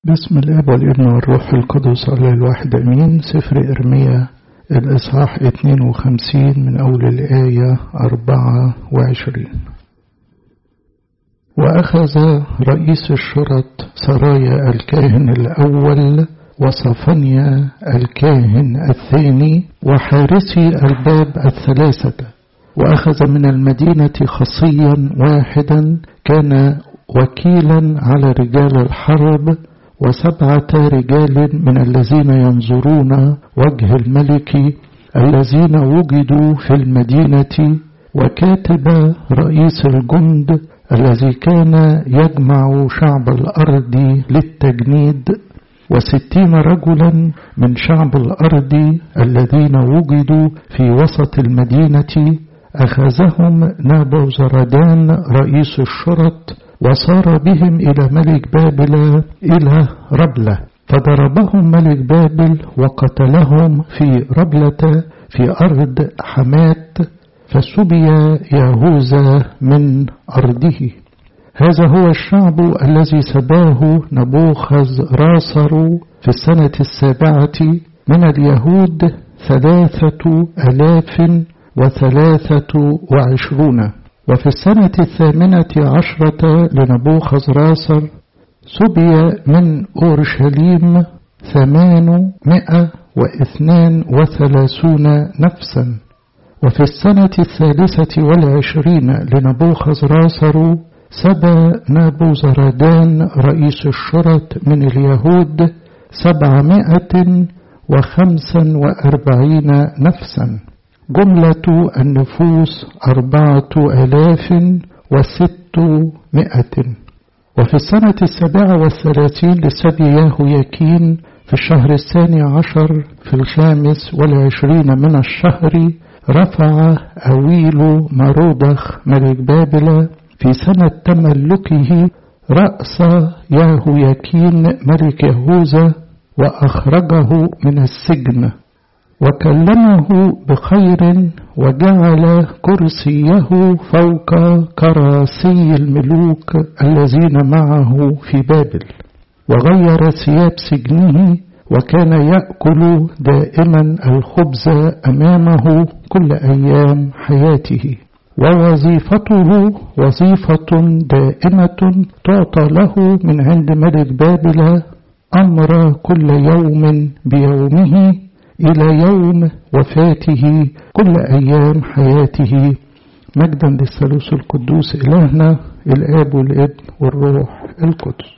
بسم الاب والابن والروح القدس الله الواحد امين سفر ارميا الاصحاح 52 من اول الايه 24 واخذ رئيس الشرط سرايا الكاهن الاول وصفنيا الكاهن الثاني وحارسي الباب الثلاثه واخذ من المدينه خصيا واحدا كان وكيلا على رجال الحرب وسبعة رجال من الذين ينظرون وجه الملك الذين وجدوا في المدينة وكاتب رئيس الجند الذي كان يجمع شعب الأرض للتجنيد وستين رجلا من شعب الأرض الذين وجدوا في وسط المدينة أخذهم نابوزردان رئيس الشرط وصار بهم إلى ملك بابل إلى ربلة فضربهم ملك بابل وقتلهم في ربلة في أرض حمات فسبي يهوذا من أرضه هذا هو الشعب الذي سباه نبوخذ راسر في السنة السابعة من اليهود ثلاثة ألاف وثلاثة وعشرون وفي السنة الثامنة عشرة لنبوخذ راسر سبي من أورشليم ثمانمائة واثنان وثلاثون نفسا وفي السنة الثالثة والعشرين لنبوخذ راسر سبى نابوزردان رئيس الشرط من اليهود سبعمائة وخمسا وأربعين نفسا جملة النفوس أربعة آلاف وستمائة وفي السنة السابعة والثلاثين لسبي ياهوياكين في الشهر الثاني عشر في الخامس والعشرين من الشهر رفع أويل مرودخ ملك بابل في سنة تملكه رأس ياهوياكين ملك يهوذا وأخرجه من السجن وكلمه بخير وجعل كرسيه فوق كراسي الملوك الذين معه في بابل وغير ثياب سجنه وكان ياكل دائما الخبز امامه كل ايام حياته ووظيفته وظيفه دائمه تعطى له من عند ملك بابل امر كل يوم بيومه إلى يوم وفاته كل أيام حياته مجدا للثالوث القدوس إلهنا الآب والابن والروح القدس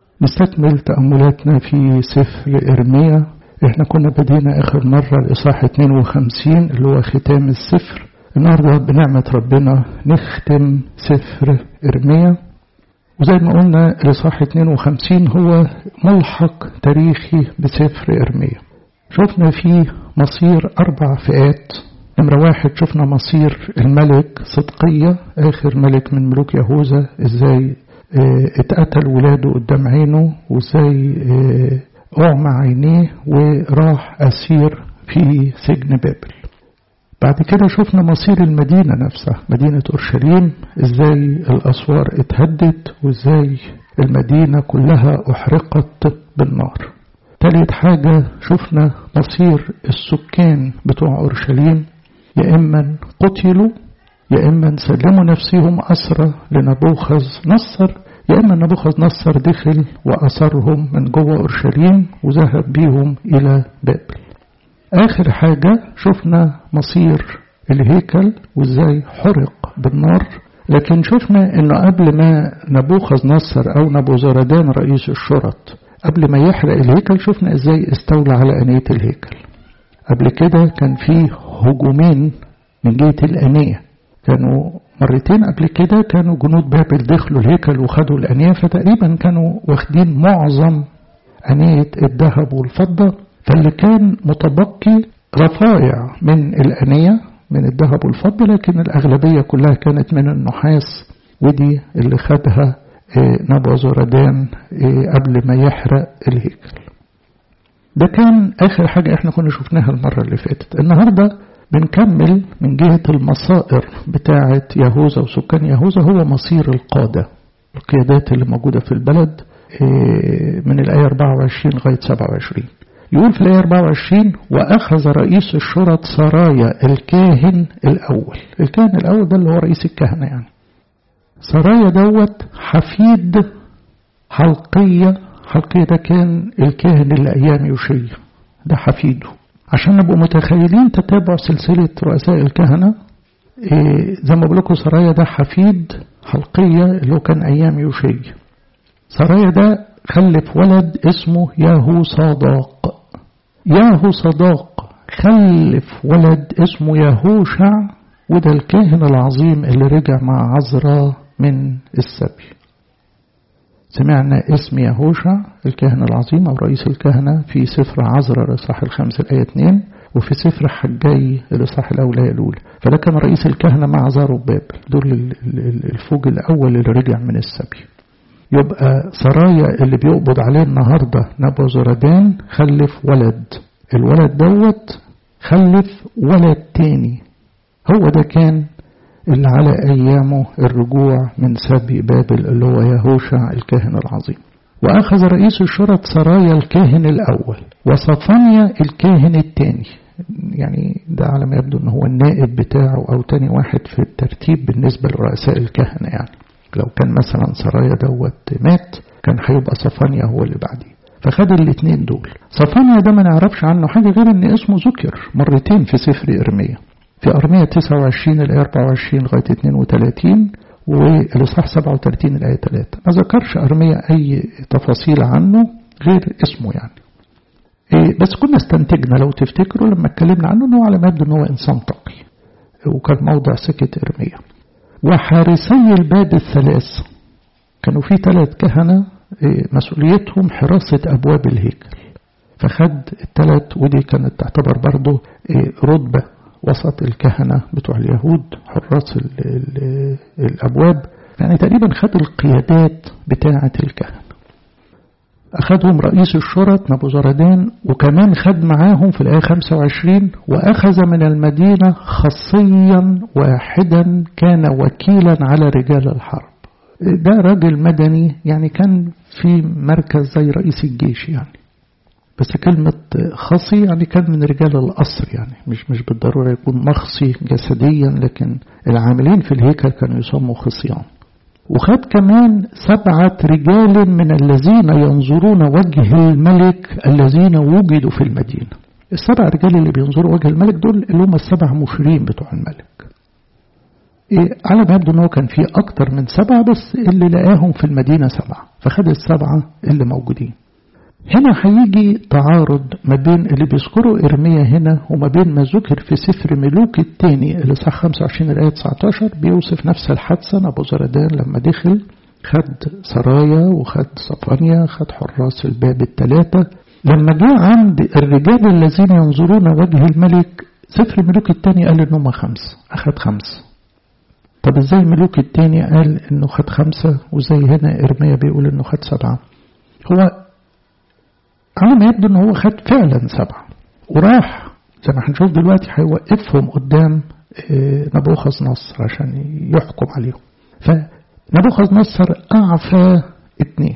نستكمل تأملاتنا في سفر إرميا احنا كنا بدينا آخر مرة الإصحاح 52 اللي هو ختام السفر النهاردة بنعمة ربنا نختم سفر إرميا وزي ما قلنا الإصحاح 52 هو ملحق تاريخي بسفر إرميا شفنا فيه مصير أربع فئات نمرة واحد شفنا مصير الملك صدقية آخر ملك من ملوك يهوذا إزاي اه اتقتل ولاده قدام عينه وإزاي اه أعمى عينيه وراح أسير في سجن بابل بعد كده شفنا مصير المدينة نفسها مدينة أورشليم إزاي الأسوار اتهدت وإزاي المدينة كلها أحرقت بالنار تالت حاجة شفنا مصير السكان بتوع أورشليم يا إما قتلوا يا إما سلموا نفسهم أسرى لنبوخذ نصر يا إما نبوخذ نصر دخل وأسرهم من جوه أورشليم وذهب بيهم إلى بابل آخر حاجة شفنا مصير الهيكل وإزاي حرق بالنار لكن شفنا إنه قبل ما نبوخذ نصر أو نبوزردان رئيس الشرط قبل ما يحرق الهيكل شفنا ازاي استولى على أنية الهيكل قبل كده كان في هجومين من جهة الأنية كانوا مرتين قبل كده كانوا جنود بابل دخلوا الهيكل وخدوا الأنية فتقريبا كانوا واخدين معظم أنية الذهب والفضة فاللي كان متبقي رفائع من الأنية من الذهب والفضة لكن الأغلبية كلها كانت من النحاس ودي اللي خدها نبوزردان قبل ما يحرق الهيكل ده كان آخر حاجة احنا كنا شفناها المرة اللي فاتت النهاردة بنكمل من جهة المصائر بتاعة يهوذا وسكان يهوذا هو مصير القادة القيادات اللي موجودة في البلد من الآية 24 لغاية 27 يقول في الآية 24 وأخذ رئيس الشرط سرايا الكاهن الأول الكاهن الأول ده اللي هو رئيس الكهنة يعني سرايا دوت حفيد حلقية حلقية ده كان الكاهن اللي أيام يوشيا ده حفيده عشان نبقوا متخيلين تتابع سلسلة رؤساء الكهنة إيه زي ما بقول لكم سرايا ده حفيد حلقية اللي هو كان أيام يوشيا سرايا ده خلف ولد اسمه ياهو صداق ياهو صداق خلف ولد اسمه يهوشع وده الكاهن العظيم اللي رجع مع عزرا من السبي سمعنا اسم يهوشع الكاهن العظيم أو رئيس الكهنة في سفر عزرا الإصحاح الخامس الآية 2 وفي سفر حجاي الإصحاح الأولى الأولى فده كان رئيس الكهنة مع زاروبابل دول الفوج الأول اللي رجع من السبي يبقى سرايا اللي بيقبض عليه النهاردة نبو زردان خلف ولد الولد دوت خلف ولد تاني هو ده كان اللي على أيامه الرجوع من سبي بابل اللي هو يهوشع الكاهن العظيم وأخذ رئيس الشرط سرايا الكاهن الأول وصفانيا الكاهن الثاني يعني ده على ما يبدو أنه هو النائب بتاعه أو تاني واحد في الترتيب بالنسبة لرؤساء الكهنة يعني لو كان مثلا سرايا دوت مات كان هيبقى صفانيا هو اللي بعديه فخد الاثنين دول صفانيا ده ما نعرفش عنه حاجة غير ان اسمه ذكر مرتين في سفر إرميا في أرمية 29 الآية 24 لغاية 32 والإصحاح 37 الآية 3 ما ذكرش أرمية أي تفاصيل عنه غير اسمه يعني إيه بس كنا استنتجنا لو تفتكروا لما اتكلمنا عنه انه على ما يبدو ان هو انسان تقي وكان موضع سكة إرميا وحارسي الباب الثلاث كانوا في ثلاث كهنة مسؤوليتهم حراسة أبواب الهيكل فخد الثلاث ودي كانت تعتبر برضه رتبة وسط الكهنة بتوع اليهود حراس ال ال الأبواب يعني تقريبا خد القيادات بتاعة الكهنة أخذهم رئيس الشرط نبوزردان وكمان خد معاهم في الآية 25 وأخذ من المدينة خصيا واحدا كان وكيلا على رجال الحرب ده راجل مدني يعني كان في مركز زي رئيس الجيش يعني بس كلمة خصي يعني كان من رجال القصر يعني مش مش بالضرورة يكون مخصي جسديا لكن العاملين في الهيكل كانوا يسموا خصيان وخد كمان سبعة رجال من الذين ينظرون وجه الملك الذين وجدوا في المدينة السبع رجال اللي بينظروا وجه الملك دول اللي هم السبع مشيرين بتوع الملك إيه على ما يبدو ان هو كان في اكتر من سبعة بس اللي لقاهم في المدينة سبعة فخد السبعة اللي موجودين هنا هيجي تعارض ما بين اللي بيذكروا إرميا هنا وما بين ما ذكر في سفر ملوك الثاني اللي صح 25 الآية 19 بيوصف نفس الحادثة أبو زردان لما دخل خد سرايا وخد صفانيا خد حراس الباب الثلاثة لما جاء عند الرجال الذين ينظرون وجه الملك سفر ملوك الثاني قال إنهم خمس أخد خمس طب ازاي ملوك الثاني قال إنه خد خمسة وزي هنا إرميا بيقول إنه خد سبعة هو على ما يبدو ان هو خد فعلا سبعة وراح زي ما هنشوف دلوقتي هيوقفهم قدام نبوخذ نصر عشان يحكم عليهم فنبوخذ نصر أعفى اتنين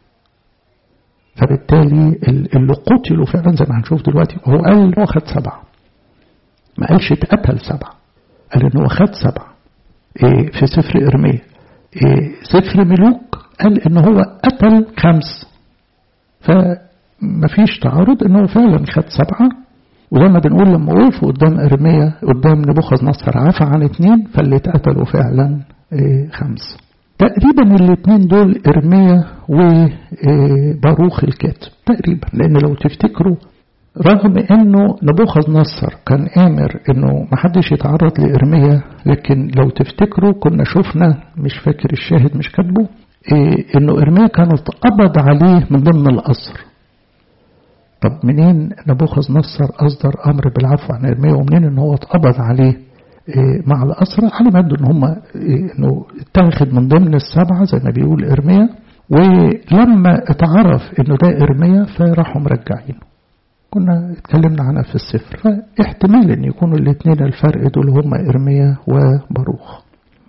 فبالتالي اللي قتلوا فعلا زي ما هنشوف دلوقتي هو قال ان هو خد سبعة ما قالش اتقتل سبعة قال ان هو خد سبعة إيه في سفر إرميا إيه سفر ملوك قال ان هو قتل خمس ف مفيش تعارض انه فعلا خد سبعة وزي ما بنقول لما وقفوا قدام ارميا قدام نبوخذ نصر عفى عن اتنين فاللي اتقتلوا فعلا ايه خمس تقريبا الاثنين دول ارميا وباروخ الكاتب تقريبا لان لو تفتكروا رغم انه نبوخذ نصر كان امر انه محدش يتعرض لارميا لكن لو تفتكروا كنا شفنا مش فاكر الشاهد مش كاتبه إيه انه ارميا كانت قبض عليه من ضمن القصر طب منين نبوخذ نصر أصدر أمر بالعفو عن إرميا ومنين إن هو اتقبض عليه مع الأسرى على ما يبدو إن هم إنه اتاخد من ضمن السبعة زي ما بيقول إرميا ولما اتعرف إنه ده إرميا فراحوا مرجعينه كنا اتكلمنا عنها في السفر فاحتمال إن يكونوا الاثنين الفرق دول هم إرميا وباروخ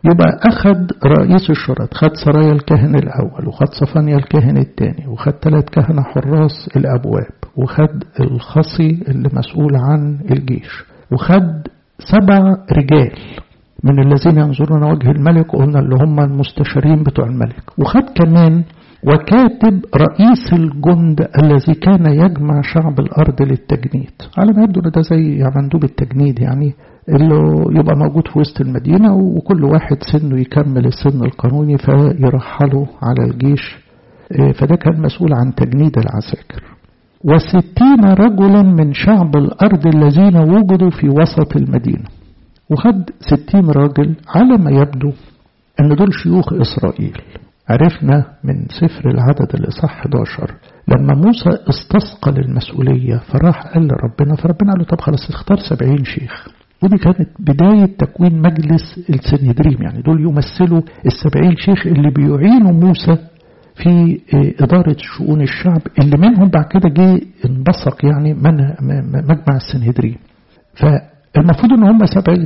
يبقى أخذ رئيس الشرط خد سرايا الكاهن الأول وخد صفانيا الكاهن الثاني وخد ثلاث كهنة حراس الأبواب وخد الخصي اللي مسؤول عن الجيش وخد سبع رجال من الذين ينظرون وجه الملك قلنا اللي هم المستشارين بتوع الملك وخد كمان وكاتب رئيس الجند الذي كان يجمع شعب الأرض للتجنيد على ما يبدو ده زي مندوب التجنيد يعني اللي يبقى موجود في وسط المدينة وكل واحد سنه يكمل السن القانوني فيرحله على الجيش فده كان مسؤول عن تجنيد العساكر وستين رجلا من شعب الأرض الذين وجدوا في وسط المدينة وخد ستين راجل على ما يبدو أن دول شيوخ إسرائيل عرفنا من سفر العدد الإصحاح 11 لما موسى استثقل المسؤولية فراح قال لربنا فربنا قال له طب خلاص اختار سبعين شيخ ودي كانت بداية تكوين مجلس السنهدريم يعني دول يمثلوا السبعين شيخ اللي بيعينوا موسى في إدارة شؤون الشعب اللي منهم بعد كده جه انبثق يعني من مجمع السنهدريم فالمفروض ان هم سبعين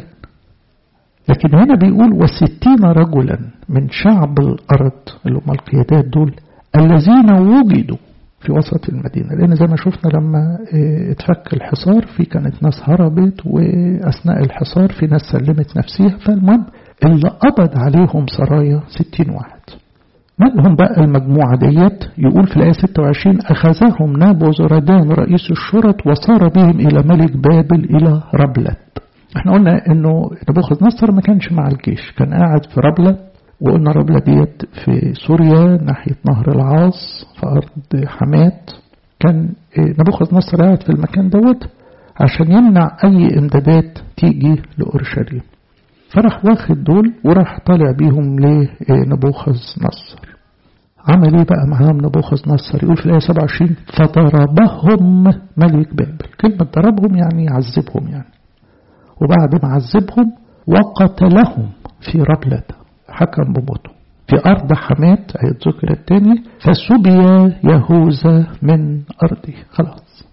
لكن هنا بيقول وستين رجلا من شعب الأرض اللي هم القيادات دول الذين وجدوا في وسط المدينة لأن زي ما شفنا لما اتفك الحصار في كانت ناس هربت وأثناء الحصار في ناس سلمت نفسها فالمهم اللي قبض عليهم سرايا ستين واحد مالهم بقى المجموعة ديت يقول في الآية 26 أخذهم نابوزردان رئيس الشرط وصار بهم إلى ملك بابل إلى ربلت احنا قلنا انه نبوخذ نصر ما كانش مع الجيش كان قاعد في ربلة وقلنا ربلة ديت في سوريا ناحية نهر العاص في أرض حمات كان نبوخذ نصر قاعد في المكان دوت عشان يمنع أي إمدادات تيجي لأورشليم فراح واخد دول وراح طالع بيهم لنبوخذ نصر عمل ايه بقى معاهم نبوخذ نصر يقول في الآية 27 فضربهم ملك بابل كلمة ضربهم يعني يعذبهم يعني وبعد ما عذبهم وقتلهم في ربلة حكم بموته في أرض حمات آية ذكر التاني فسبي يهوذا من أرضه خلاص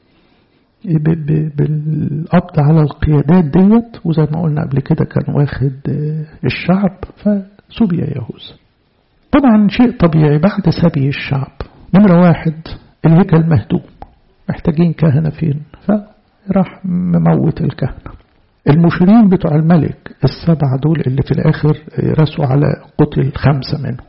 بالقبض على القيادات ديت وزي ما قلنا قبل كده كان واخد الشعب فسبي يهوذا طبعا شيء طبيعي بعد سبي الشعب نمرة واحد الهيكل مهدوم محتاجين كهنة فين فراح مموت الكهنة المشيرين بتوع الملك السبعة دول اللي في الآخر رسوا على قتل خمسة منهم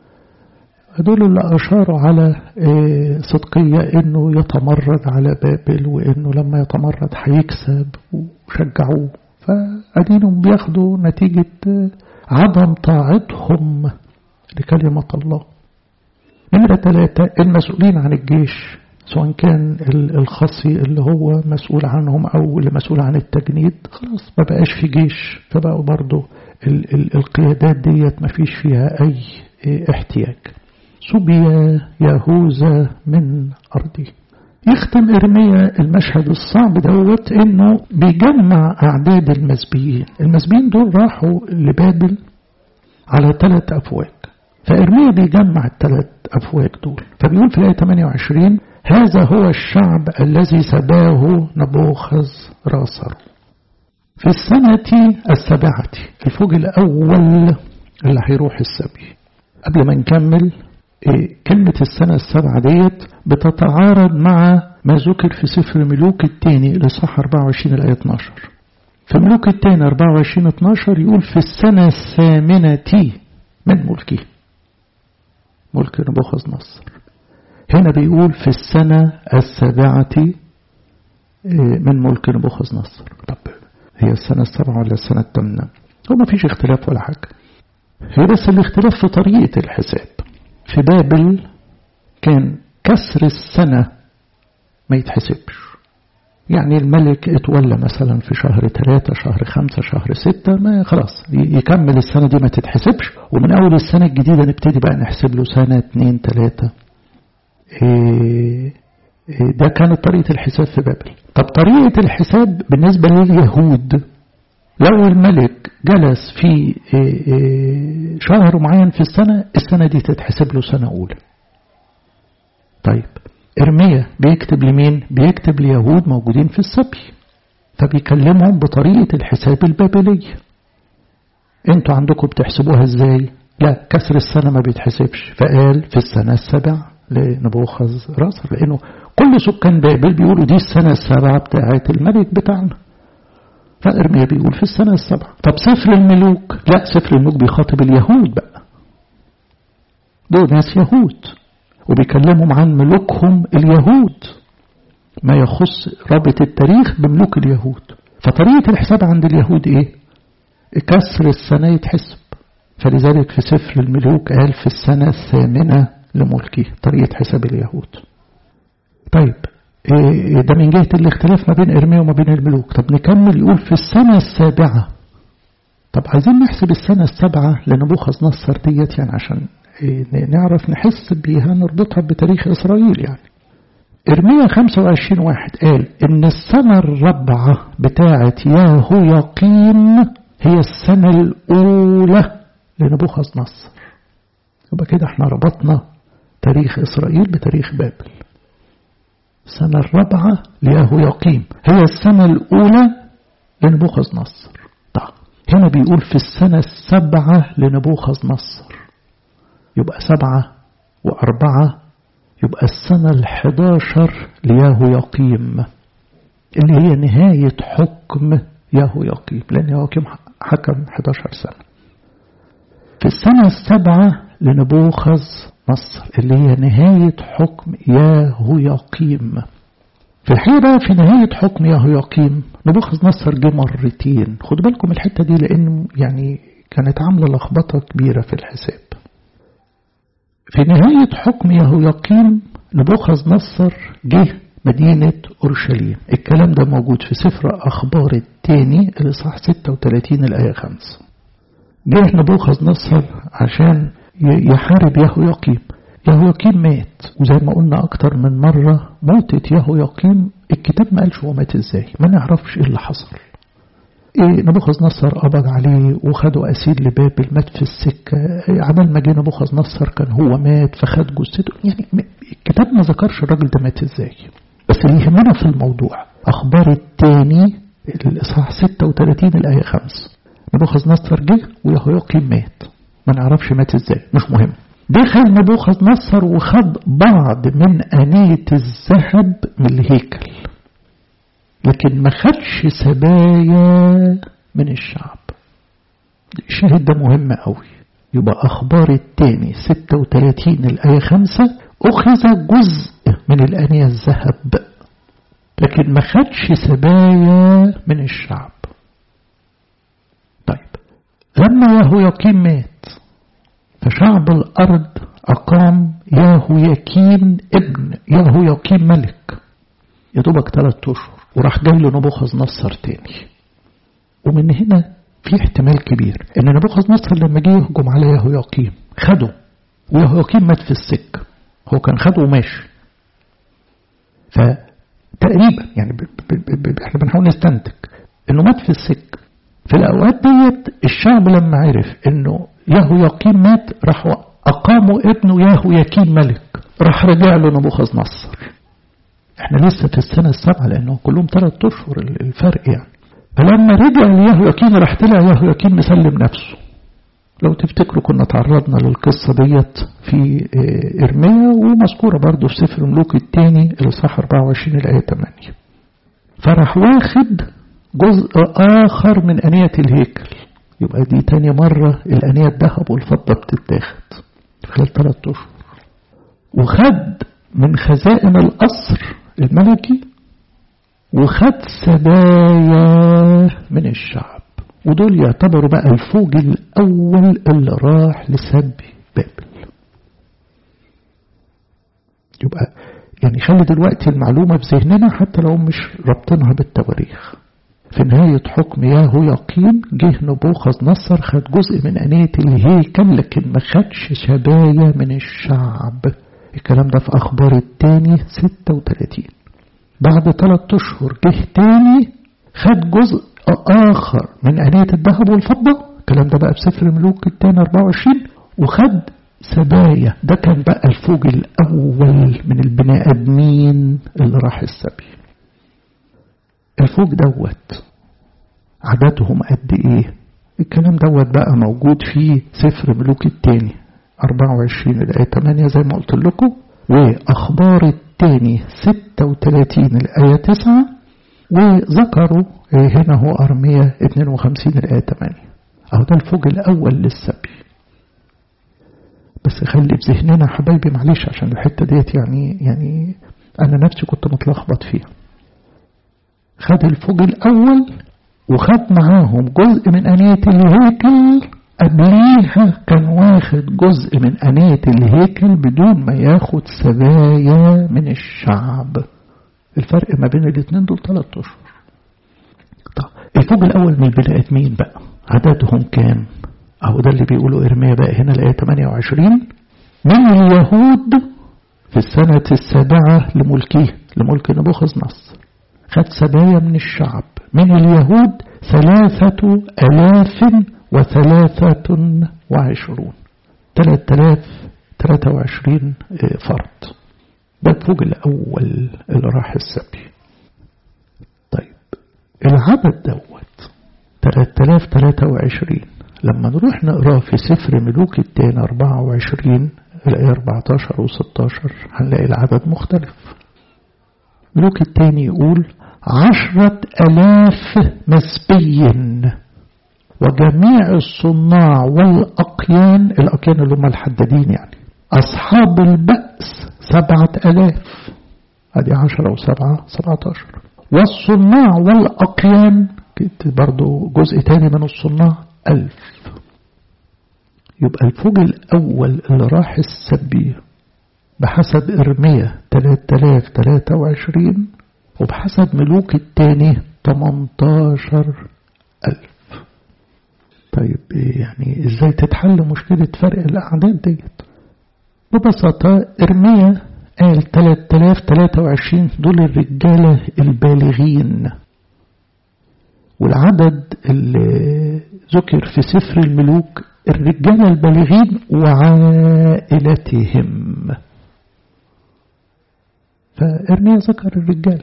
دول اللي أشاروا على صدقية إنه يتمرد على بابل وإنه لما يتمرد هيكسب وشجعوه فأدينهم بياخدوا نتيجة عدم طاعتهم لكلمة الله نمرة ثلاثة المسؤولين عن الجيش سواء كان الخصي اللي هو مسؤول عنهم أو اللي مسؤول عن التجنيد خلاص ما بقاش في جيش فبقوا برضو ال ال القيادات ديت ما فيش فيها أي احتياج سبي يهوذا من أرضه يختم إرميا المشهد الصعب دوت إنه بيجمع أعداد المسبيين المسبيين دول راحوا لبابل على ثلاث أفواج فإرميا بيجمع الثلاث أفواج دول فبيقول في الآية 28 هذا هو الشعب الذي سباه نبوخذ راسر في السنة السابعة الفوج الأول اللي هيروح السبي قبل ما نكمل إيه كلمة السنة السابعة ديت بتتعارض مع ما ذكر في سفر ملوك الثاني لصح 24 الآية 12 في ملوك الثاني 24 12 يقول في السنة الثامنة من ملكه ملك نبوخذ نصر هنا بيقول في السنة السابعة من ملك نبوخذ نصر طب هي السنة السابعة ولا السنة الثامنة هو ما فيش اختلاف ولا حاجة هي بس الاختلاف في طريقة الحساب في بابل كان كسر السنة ما يتحسبش يعني الملك اتولى مثلا في شهر ثلاثة شهر خمسة شهر ستة ما خلاص يكمل السنة دي ما تتحسبش ومن أول السنة الجديدة نبتدي بقى نحسب له سنة اتنين ثلاثة إيه إيه ده كانت طريقة الحساب في بابل طب طريقة الحساب بالنسبة لليهود لو الملك جلس في إيه شهر معين في السنة السنة دي تتحسب له سنة أولى طيب إرميا بيكتب لمين بيكتب ليهود موجودين في السبي فبيكلمهم بطريقة الحساب البابلية انتوا عندكم بتحسبوها ازاي لا كسر السنة ما بيتحسبش فقال في السنة السابعة لنبوخذ راسر لأنه كل سكان بابل بيقولوا دي السنة السابعة بتاعت الملك بتاعنا فإرميا بيقول في السنة السابعة طب سفر الملوك لا سفر الملوك بيخاطب اليهود بقى دول ناس يهود وبيكلمهم عن ملوكهم اليهود ما يخص رابط التاريخ بملوك اليهود فطريقة الحساب عند اليهود ايه كسر السنة يتحسب فلذلك في سفر الملوك قال في السنة الثامنة لملكه طريقة حساب اليهود طيب ده من جهة الاختلاف ما بين إرميا وما بين الملوك طب نكمل يقول في السنة السابعة طب عايزين نحسب السنة السابعة لنبوخذ نصر ديت يعني عشان نعرف نحس بيها نربطها بتاريخ إسرائيل يعني إرميا 25 واحد قال إن السنة الرابعة بتاعة ياهو يقين هي السنة الأولى لنبوخذ نصر يبقى كده احنا ربطنا تاريخ إسرائيل بتاريخ بابل السنة الرابعة لياهو يقيم هي السنة الأولى لنبوخذ نصر طيب هنا بيقول في السنة السبعة لنبوخذ نصر يبقى سبعة وأربعة يبقى السنة الحداشر لياهو يقيم اللي هي نهاية حكم ياهو يقيم لأن ياهو يقيم حكم 11 سنة في السنة السابعة لنبوخذ نصر اللي هي نهاية حكم ياهو يقيم في الحقيقة في نهاية حكم ياهو يقيم نبوخذ نصر جه مرتين خدوا بالكم الحتة دي لأن يعني كانت عاملة لخبطة كبيرة في الحساب في نهاية حكم ياهو يقيم نبوخذ نصر جه مدينة أورشليم الكلام ده موجود في سفر أخبار الثاني الإصحاح 36 الآية 5 جه نبوخذ نصر عشان يحارب ياهو يقيم ياهو يقيم مات وزي ما قلنا أكتر من مرة موتة ياهو يقيم الكتاب ما قالش هو مات ازاي ما نعرفش ايه اللي حصل إيه نبوخذ نصر قبض عليه وخده أسير لبابل مات في السكة عمل ما جه نبوخذ نصر كان هو مات فخد جثته يعني الكتاب ما ذكرش الراجل ده مات ازاي بس اللي يهمنا في الموضوع أخبار التاني الإصحاح 36 الآية 5 نبوخذ نصر جه ويهوياقيم مات ما نعرفش مات ازاي مش مهم دخل نبوخذ نصر وخد بعض من أنية الذهب من الهيكل لكن ما خدش سبايا من الشعب الشاهد ده مهم قوي يبقى أخبار التاني 36 الآية 5 أخذ جزء من الأنية الذهب لكن ما خدش سبايا من الشعب طيب لما ياهو يقيم مات فشعب الأرض أقام ياهو يكين ابن ياهو يقيم ملك يا دوبك ثلاث أشهر وراح جاي له نبوخذ نصر تاني ومن هنا في احتمال كبير ان نبوخذ نصر لما جه يهجم على ياهو يقيم خده وياهو يقيم مات في السكة هو كان خده وماشي فتقريبا يعني ب ب ب احنا بنحاول نستنتج انه مات في السكة في الاوقات ديت الشعب لما عرف انه ياهو يقيم مات راح اقاموا ابنه ياهو يكين ملك راح رجع له نبوخذ نصر احنا لسه في السنة السابعة لأنه كلهم ثلاث أشهر الفرق يعني فلما رجع لياهو يكين راح طلع ياهو يكين مسلم نفسه لو تفتكروا كنا تعرضنا للقصة ديت في إرميا ومذكورة برضو في سفر الملوك الثاني الإصحاح 24 الآية 8 فراح واخد جزء آخر من أنية الهيكل يبقى دي تاني مرة الأنية الذهب والفضة بتتاخد خلال ثلاث أشهر وخد من خزائن القصر الملكي وخد سبايا من الشعب ودول يعتبروا بقى الفوج الأول اللي راح لسبي بابل يبقى يعني خلي دلوقتي المعلومة في ذهننا حتى لو مش ربطينها بالتواريخ في نهاية حكم ياهو يقين جه نبوخذ نصر خد جزء من أنية الهيكل لكن ما خدش سبايا من الشعب الكلام ده في أخبار التاني 36 بعد ثلاث أشهر جه تاني خد جزء آخر من أنية الذهب والفضة الكلام ده بقى في سفر ملوك التاني 24 وخد سبايا ده كان بقى الفوج الأول من البني آدمين اللي راح السبي الفوج دوت عددهم قد إيه الكلام دوت بقى موجود في سفر ملوك الثاني 24 الآية 8 زي ما قلت لكم وأخبار الثاني 36 الآية 9 وذكروا هنا هو أرمية 52 الآية 8 أهو ده الفوج الأول للسبي بس خلي في ذهننا حبايبي معلش عشان الحتة ديت يعني يعني أنا نفسي كنت متلخبط فيها خد الفوج الأول وخد معاهم جزء من أنية الهيكل قبليها كان واخد جزء من أنية الهيكل بدون ما ياخد سبايا من الشعب الفرق ما بين الاثنين دول ثلاث أشهر طب الفوج الأول من البني آدمين بقى عددهم كام؟ أهو ده اللي بيقولوا إرميا بقى هنا الآية 28 من اليهود في السنة السابعة لملكه لملك نبوخذ نصر خد سبايا من الشعب من اليهود ثلاثة ألاف وثلاثة وعشرون ثلاثة آلاف ثلاثة وعشرين فرد ده الفوج الأول اللي راح السبي طيب العدد دوت ثلاثة آلاف ثلاثة وعشرين لما نروح نقراه في سفر ملوك التاني 24 الآية 14 و 16 هنلاقي العدد مختلف ملوك التاني يقول عشرة ألاف مسبي وجميع الصناع والأقيان الأقيان اللي هم الحدادين يعني أصحاب البأس سبعة ألاف هذه عشرة وسبعة سبعة عشر والصناع والأقيان برضو جزء تاني من الصناع ألف يبقى الفوج الأول اللي راح السبي بحسب إرمية 3023 وبحسب ملوك التاني 18 ألف طيب يعني ازاي تتحل مشكلة فرق الأعداد ديت ببساطة إرمية قال 3023 دول الرجالة البالغين والعدد اللي ذكر في سفر الملوك الرجال البالغين وعائلتهم فإرميا ذكر الرجال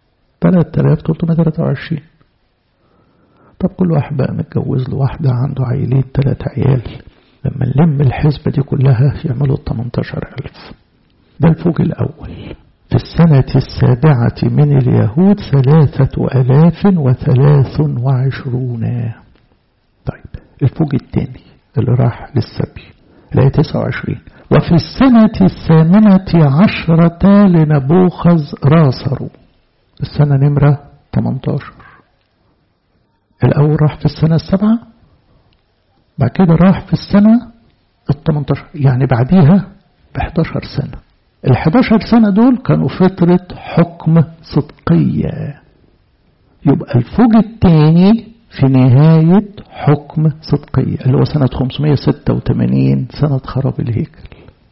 3323 طب كل واحد بقى متجوز له واحدة عنده عيلين ثلاث عيال لما نلم الحسبة دي كلها يعملوا 18000 ده الفوج الأول في السنة السابعة من اليهود ثلاثة ألاف وثلاث وعشرون طيب الفوج الثاني اللي راح للسبي الآية 29 وفي السنة الثامنة عشرة لنبوخذ راسروا السنة نمرة 18 الأول راح في السنة السابعة بعد كده راح في السنة ال 18 يعني بعديها ب 11 سنة ال 11 سنة دول كانوا فترة حكم صدقية يبقى الفوج الثاني في نهاية حكم صدقية اللي هو سنة 586 سنة خراب الهيكل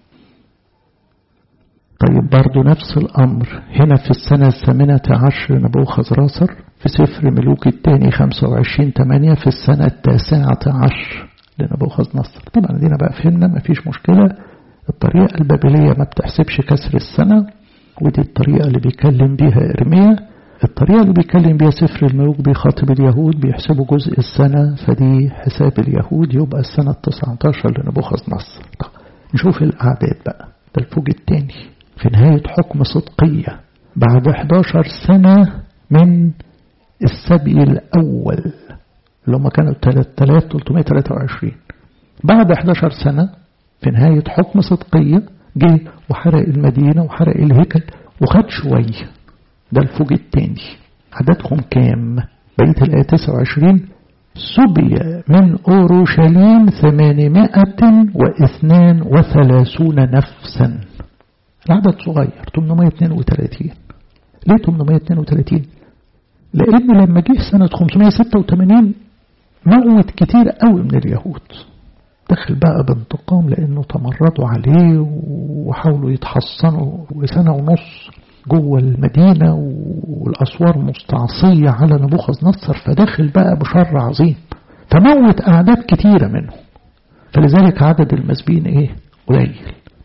طيب برضو نفس الأمر هنا في السنة الثامنة عشر نبوخذ راسر في سفر ملوك الثاني 25 8 في السنة التاسعة عشر لنبوخذ نصر طبعا دينا بقى فهمنا ما فيش مشكلة الطريقة البابلية ما بتحسبش كسر السنة ودي الطريقة اللي بيكلم بيها إرميا الطريقة اللي بيكلم بيها سفر الملوك بيخاطب اليهود بيحسبوا جزء السنة فدي حساب اليهود يبقى السنة التسعة عشر لنبوخذ نصر طب نشوف الأعداد بقى ده الفوج الثاني في نهاية حكم صدقية بعد 11 سنة من السبي الأول اللي هم كانوا 3323 بعد 11 سنة في نهاية حكم صدقية جه وحرق المدينة وحرق الهيكل وخد شوية ده الفوج الثاني عددهم كام بقية الآية 29 سبي من أورشليم ثمانمائة واثنان وثلاثون نفسا العدد صغير 832 ليه 832 لأن لما جه سنة 586 موت كتير قوي من اليهود دخل بقى بانتقام لأنه تمردوا عليه وحاولوا يتحصنوا وسنة ونص جوه المدينة والأسوار مستعصية على نبوخذ نصر فدخل بقى بشر عظيم فموت أعداد كتيرة منهم فلذلك عدد المسبين إيه قليل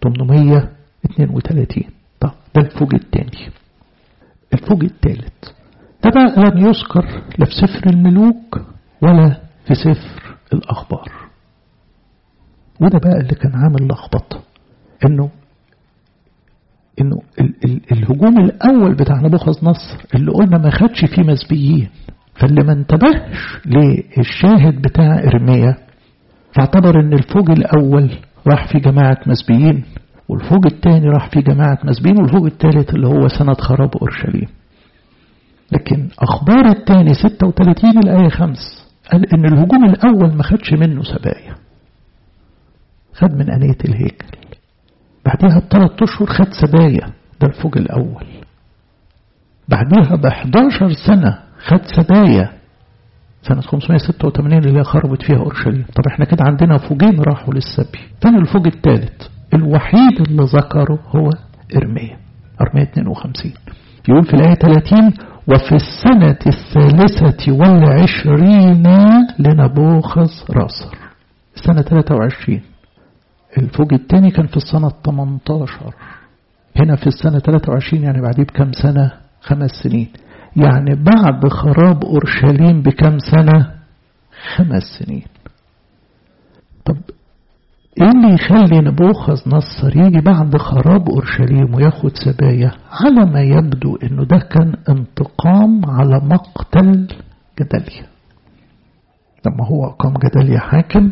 832 طب ده الفوج الثاني الفوج الثالث ده بقى لم يذكر لا في سفر الملوك ولا في سفر الأخبار وده بقى اللي كان عامل لخبطة انه انه ال ال الهجوم الاول بتاع نبوخذ نصر اللي قلنا ما خدش فيه مسبيين فاللي ما انتبهش للشاهد بتاع ارميا فاعتبر ان الفوج الاول راح في جماعة مسبيين والفوج الثاني راح في جماعة مسبيين والفوج الثالث اللي هو سنة خراب أورشليم لكن أخبار الثاني 36 الآية 5 قال إن الهجوم الأول ما خدش منه سبايا خد من أنية الهيكل بعدها بثلاث أشهر خد سبايا ده الفوج الأول بعدها ب 11 سنة خد سبايا سنة 586 اللي خربت فيها أورشليم طب احنا كده عندنا فوجين راحوا للسبي ثاني الفوج الثالث الوحيد اللي ذكره هو إرميا إرميا 52 يقول في الآية 30 وفي السنة الثالثة والعشرين لنبوخذ راسر السنة 23 الفوج الثاني كان في السنة 18 هنا في السنة 23 يعني بعديه بكم سنة خمس سنين يعني بعد خراب أورشليم بكم سنة خمس سنين طب ايه اللي يخلي نبوخذ نصر يجي بعد خراب أورشليم وياخد سبايا على ما يبدو انه ده كان انتقام على مقتل جداليا لما هو قام جداليا حاكم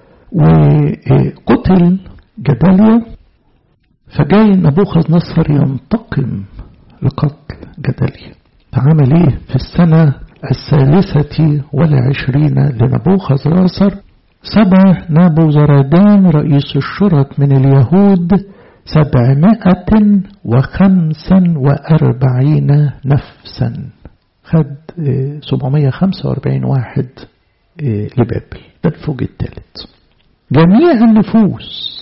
وقتل جداليا فجاي نبوخذ نصر ينتقم لقتل جداليا فعمل ايه في السنة الثالثة والعشرين لنبوخذ نصر سبع نابو زردان رئيس الشرط من اليهود سبعمائة وخمسا وأربعين نفسا خد سبعمية خمسة وأربعين واحد لبابل ده الفوج الثالث جميع النفوس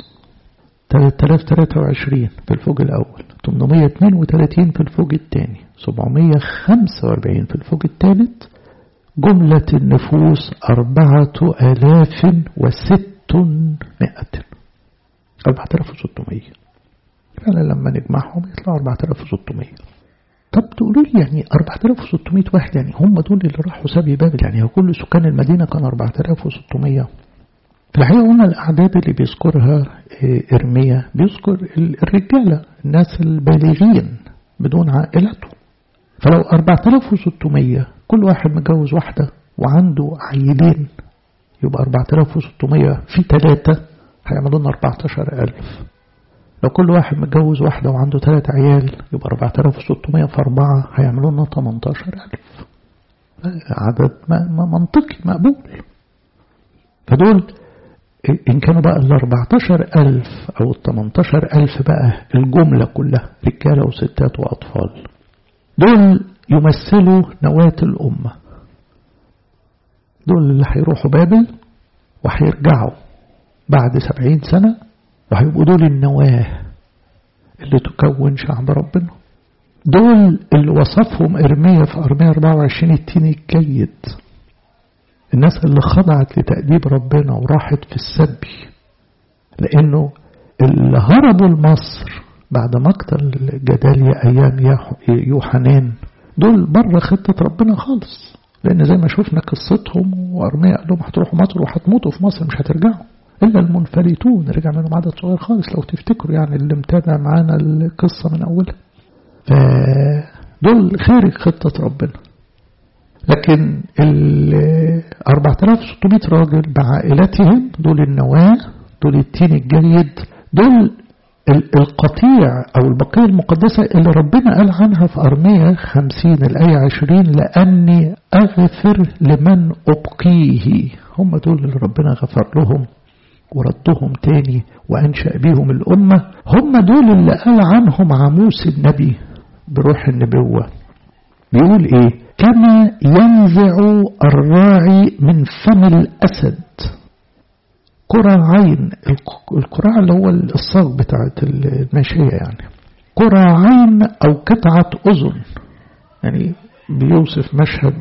3023 في الفوج الأول 832 في الفوج الثاني 745 في الفوج الثالث جملة النفوس أربعة آلاف وستمائة أربعة آلاف وستمائة فعلا لما نجمعهم يطلعوا أربعة آلاف وستمائة طب تقولوا لي يعني 4600 واحد يعني هم دول اللي راحوا سبي بابل يعني هو كل سكان المدينة كان 4600 في الحقيقة قلنا الأعداد اللي بيذكرها إرميا بيذكر الرجالة الناس البالغين بدون عائلته فلو 4600 كل واحد متجوز واحدة وعنده عيلين يبقى 4600 في ثلاثة هيعملوا لنا 14000 لو كل واحد متجوز واحدة وعنده ثلاث عيال يبقى 4600 في أربعة هيعملوا لنا 18000 عدد منطقي مقبول فدول إن كانوا بقى ال 14000 أو ال 18000 بقى الجملة كلها رجالة وستات وأطفال دول يمثلوا نواة الأمة دول اللي هيروحوا بابل وهيرجعوا بعد سبعين سنة وهيبقوا دول النواة اللي تكون شعب ربنا دول اللي وصفهم إرميا في أرميا 24 التين الجيد الناس اللي خضعت لتأديب ربنا وراحت في السبي لأنه اللي هربوا لمصر بعد مقتل جداليا أيام يوحنان دول بره خطة ربنا خالص لأن زي ما شفنا قصتهم وأرميا قال لهم هتروحوا مصر وهتموتوا في مصر مش هترجعوا إلا المنفلتون رجع منهم عدد صغير خالص لو تفتكروا يعني اللي متابع معانا القصة من أولها فدول خارج خطة ربنا لكن ال 4600 راجل بعائلتهم دول النواة دول التين الجيد دول القطيع أو البقية المقدسة اللي ربنا قال عنها في أرمية خمسين الآية عشرين لأني أغفر لمن أبقيه هم دول اللي ربنا غفر لهم وردهم تاني وأنشأ بيهم الأمة هم دول اللي قال عنهم عموس النبي بروح النبوة بيقول إيه كما ينزع الراعي من فم الأسد قرعين القراع اللي هو الصاغ بتاعت الماشية يعني قرعين أو قطعة أذن يعني بيوصف مشهد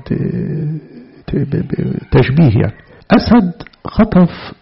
تشبيه يعني أسد خطف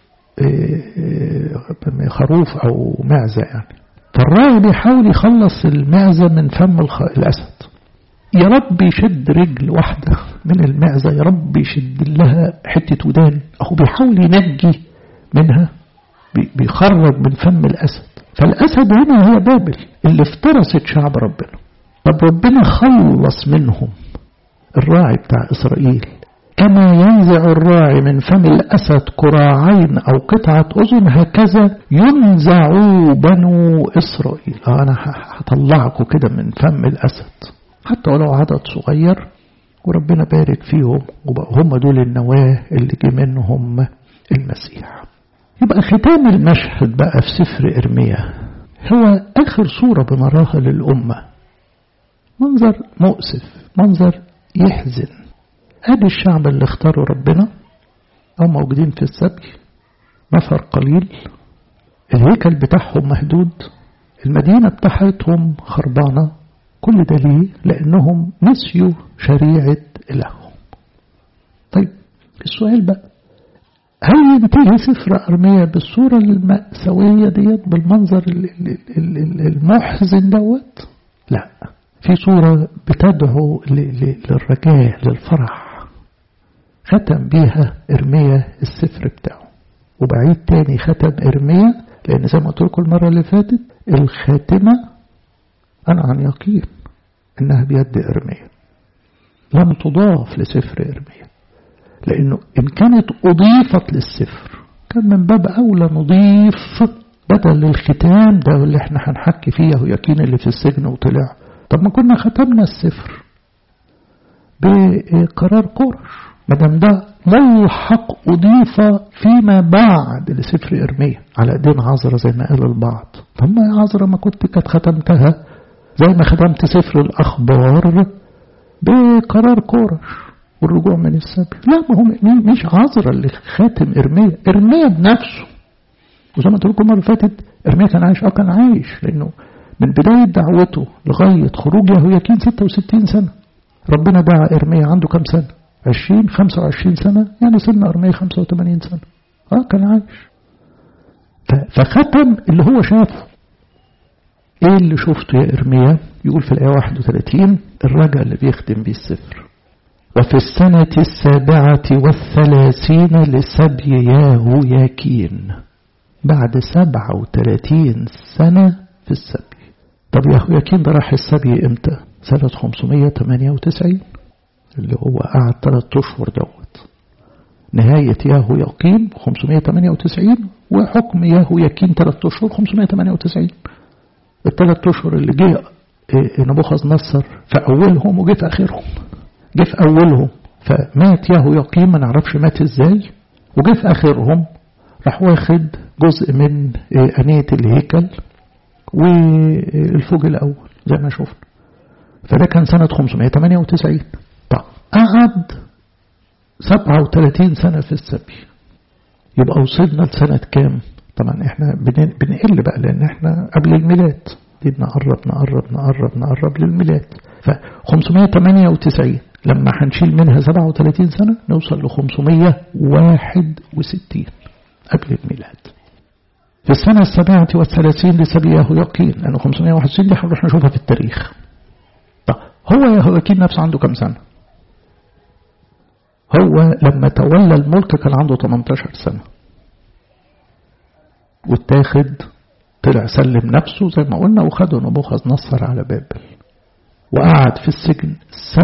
خروف أو معزة يعني فالراعي بيحاول يخلص المعزة من فم الأسد يا رب يشد رجل واحدة من المعزة يا رب يشد لها حتة ودان أهو بيحاول ينجي منها بيخرج من فم الأسد فالأسد هنا هي بابل اللي افترست شعب ربنا طب ربنا خلص منهم الراعي بتاع إسرائيل كما ينزع الراعي من فم الأسد كراعين أو قطعة أذن هكذا ينزع بنو إسرائيل أنا هطلعكم كده من فم الأسد حتى ولو عدد صغير وربنا بارك فيهم وبقوا هم دول النواة اللي جه منهم المسيح يبقى ختام المشهد بقى في سفر إرميا هو آخر صورة بنراها للأمة منظر مؤسف منظر يحزن ادي الشعب اللي اختاروا ربنا او موجودين في السبي نفر قليل الهيكل بتاعهم مهدود المدينة بتاعتهم خربانة كل ده ليه لأنهم نسيوا شريعة إلههم طيب السؤال بقى هل ينتهي سفر أرميا بالصورة المأساوية ديت بالمنظر المحزن دوت لا في صورة بتدعو للرجاء للفرح ختم بيها إرميا السفر بتاعه وبعيد تاني ختم إرميا لأن زي ما قلت لكم المرة اللي فاتت الخاتمة أنا عن يقين إنها بيد إرميا لم تضاف لسفر إرميا لأنه إن كانت أضيفت للسفر كان من باب أولى نضيف بدل الختام ده اللي احنا هنحكي فيه يقين اللي في السجن وطلع طب ما كنا ختمنا السفر بقرار قرش ما دام ده ملحق أضيف فيما بعد لسفر إرميا على إيدين عذرة زي ما قال البعض طب ما يا عذرة ما كنت كانت ختمتها زي ما ختمت سفر الأخبار بقرار قرش والرجوع من السبي لا ما هو مش عذرة اللي خاتم إرميا إرميا بنفسه وزي ما قلت لكم المرة اللي فاتت إرميا كان عايش أه كان عايش لأنه من بداية دعوته لغاية خروج يهوياكين 66 سنة ربنا دعا إرميا عنده كم سنة 20 25 سنة يعني سن إرميا 85 سنة اه كان عايش فختم اللي هو شافه ايه اللي شفته يا إرميا يقول في الآية 31 الرجع اللي بيختم بيه السفر وفي السنة السابعة والثلاثين لسبي ياهوياكين بعد سبعة وثلاثين سنة في السبي طب ياهوياكين ده راح السبي امتى سنة 598 اللي هو قعد ثلاث اشهر دوت نهاية ياهوياكين 598 وحكم ياهوياكين ثلاث اشهر 598 الثلاث اشهر اللي جه نبوخذ نصر في اولهم وجه في اخرهم جه في اولهم فمات ياهوياكين ما نعرفش مات ازاي وجه في اخرهم راح واخد جزء من أنية الهيكل والفوج الأول زي ما شفنا فده كان سنة 598 طب قعد 37 سنة في السبي يبقى وصلنا لسنة كام طبعا احنا بنقل بقى لان احنا قبل الميلاد دي نقرب نقرب نقرب نقرب للميلاد ف 598 لما هنشيل منها 37 سنة نوصل ل 561 قبل الميلاد في السنة السابعة والثلاثين لسبي يهوياكين لأنه 561 دي هنروح نشوفها في التاريخ طب هو يهوياكين نفسه عنده كم سنة هو لما تولى الملك كان عنده 18 سنة واتاخد طلع سلم نفسه زي ما قلنا وخده نبوخذ نصر على بابل وقعد في السجن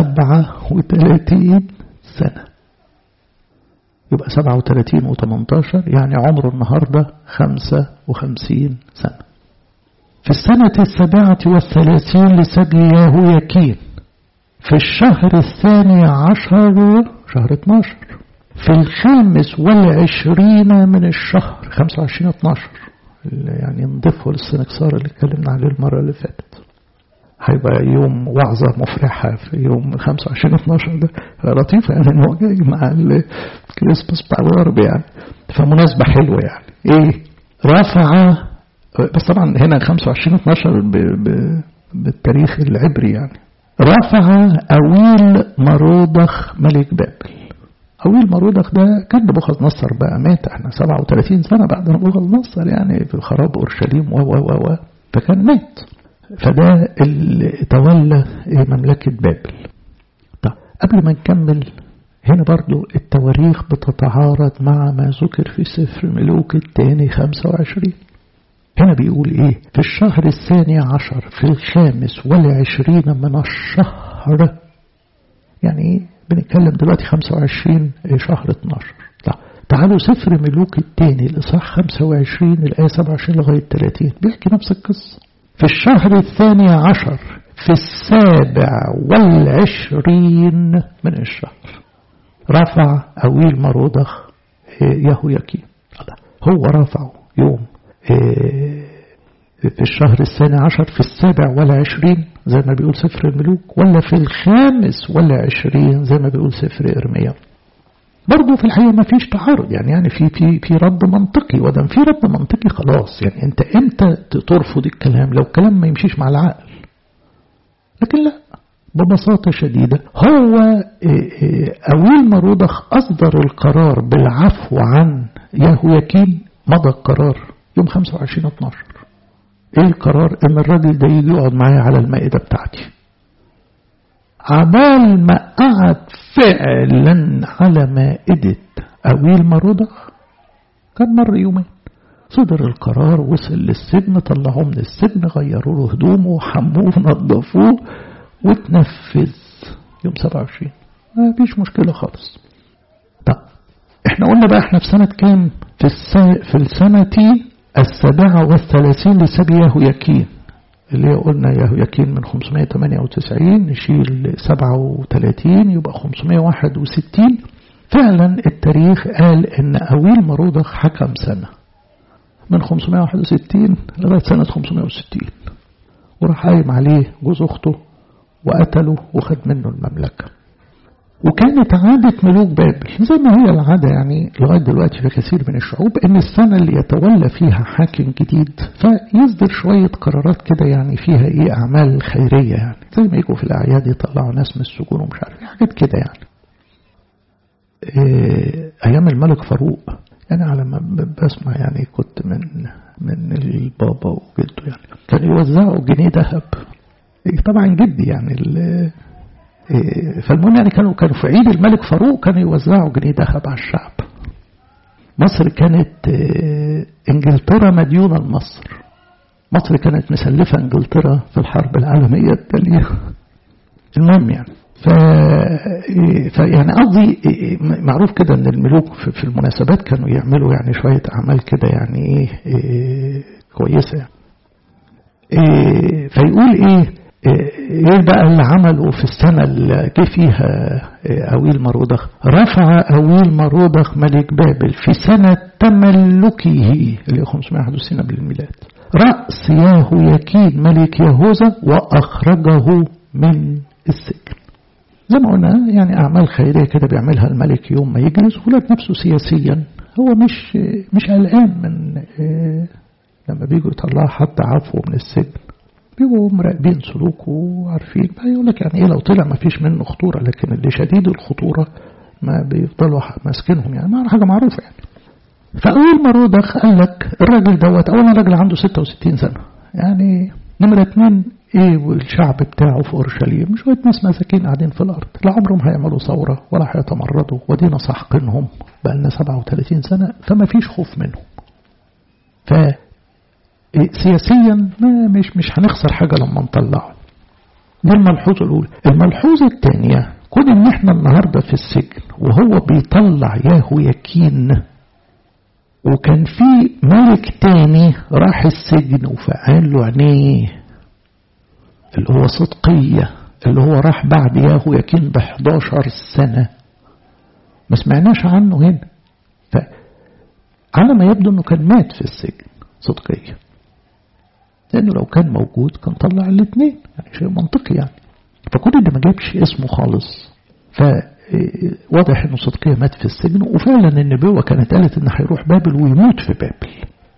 37 سنة يبقى 37 و18 يعني عمره النهاردة 55 سنة في السنة السابعة والثلاثين لسبي ياهوياكين في الشهر الثاني عشر شهر 12 في الخامس والعشرين من الشهر 25 12 يعني نضيفه للسنكسار اللي اتكلمنا عليه المرة اللي فاتت هيبقى يوم وعظة مفرحة في يوم 25 12 ده لطيفة يعني ان هو جاي مع الكريسماس بتاع الغرب يعني فمناسبة حلوة يعني ايه رفع بس طبعا هنا 25 12 ب ب بالتاريخ العبري يعني رفع أويل مرودخ ملك بابل أويل مرودخ ده كان نبوخذ نصر بقى مات احنا 37 سنة بعد نبوخذ نصر يعني في خراب أورشليم و و و فكان مات فده اللي تولى مملكة بابل طب قبل ما نكمل هنا برضو التواريخ بتتعارض مع ما ذكر في سفر ملوك الثاني 25 هنا بيقول ايه في الشهر الثاني عشر في الخامس والعشرين من الشهر يعني ايه بنتكلم دلوقتي 25 شهر 12 لا تعالوا سفر ملوك الثاني الإصحاح 25 الآية 27 لغاية 30 بيحكي نفس القصة في الشهر الثاني عشر في السابع والعشرين من الشهر رفع أويل مرودخ يهوياكين هو رفعه يوم في الشهر الثاني عشر في السابع والعشرين زي ما بيقول سفر الملوك ولا في الخامس والعشرين زي ما بيقول سفر إرميا برضه في الحقيقة ما فيش تعارض يعني يعني في في في رد منطقي ودام في رد منطقي خلاص يعني انت امتى ترفض الكلام لو الكلام ما يمشيش مع العقل لكن لا ببساطة شديدة هو أويل مرودخ أصدر القرار بالعفو عن يهوياكين مضى القرار يوم 25 12 ايه القرار ان الراجل ده يجي يقعد معايا على المائدة بتاعتي عبال ما قعد فعلا على مائدة أويل مرودخ كان مر يومين صدر القرار وصل للسجن طلعوه من السجن غيروا له هدومه وحموه ونظفوه وتنفذ يوم 27 ما فيش مشكلة خالص طب احنا قلنا بقى احنا في سنة كام في, السنة في السنة السابعة والثلاثين لسبي يهوياكين اللي قلنا يهوياكين من 598 نشيل 37 يبقى 561 فعلا التاريخ قال ان أويل مرودخ حكم سنة من 561 لغاية سنة 560 وراح قايم عليه جوز أخته وقتله وخد منه المملكة وكانت عادة ملوك بابل زي ما هي العادة يعني لغاية دلوقتي في كثير من الشعوب ان السنة اللي يتولى فيها حاكم جديد فيصدر شوية قرارات كده يعني فيها ايه اعمال خيرية يعني زي ما يجوا في الاعياد يطلعوا ناس من السجون ومش عارف حاجات كده يعني إيه ايام الملك فاروق يعني على ما بسمع يعني كنت من من البابا وجده يعني كانوا يوزعوا جنيه ذهب طبعا جدي يعني فالمهم يعني كانوا كانوا في عيد الملك فاروق كانوا يوزعوا جنيه ذهب على الشعب مصر كانت انجلترا مديونة لمصر مصر كانت مسلفة انجلترا في الحرب العالمية الثانية المهم يعني ف... فيعني قصدي معروف كده ان الملوك في المناسبات كانوا يعملوا يعني شوية اعمال كده يعني ايه, إيه كويسة يعني. إيه فيقول ايه ايه بقى اللي عمله في السنة اللي جه فيها أويل مرودخ رفع أويل مرودخ ملك بابل في سنة تملكه اللي 561 قبل الميلاد رأس ياهوياكين ملك يهوذا وأخرجه من السجن زي ما قلنا يعني أعمال خيرية كده بيعملها الملك يوم ما يجلس ولاد نفسه سياسيا هو مش مش قلقان من لما بيجوا يطلعوا حد عفو من السجن بيبقوا مراقبين سلوكه وعارفين يقول لك يعني ايه لو طلع ما فيش منه خطورة لكن اللي شديد الخطورة ما بيفضلوا ماسكينهم يعني ما حاجة معروفة يعني فأول مرة دخل قال لك الراجل دوت أولا راجل عنده 66 سنة يعني نمرة اتنين ايه والشعب بتاعه في اورشليم شويه ناس مساكين قاعدين في الارض لا عمرهم هيعملوا ثوره ولا هيتمردوا ودينا ساحقينهم بقى لنا 37 سنه فما فيش خوف منهم ف سياسيا ما مش مش هنخسر حاجه لما نطلعه دي الملحوظه الاولى الملحوظه الثانيه كون ان احنا النهارده في السجن وهو بيطلع ياهو يكين وكان في ملك تاني راح السجن وفقال له عينيه اللي هو صدقية اللي هو راح بعد ياهو يكين ب 11 سنة ما سمعناش عنه هنا فعلى ما يبدو انه كان مات في السجن صدقية لانه لو كان موجود كان طلع الاثنين يعني شيء منطقي يعني فكل اللي ما جابش اسمه خالص فواضح انه صدقية مات في السجن وفعلا النبوة كانت قالت ان هيروح بابل ويموت في بابل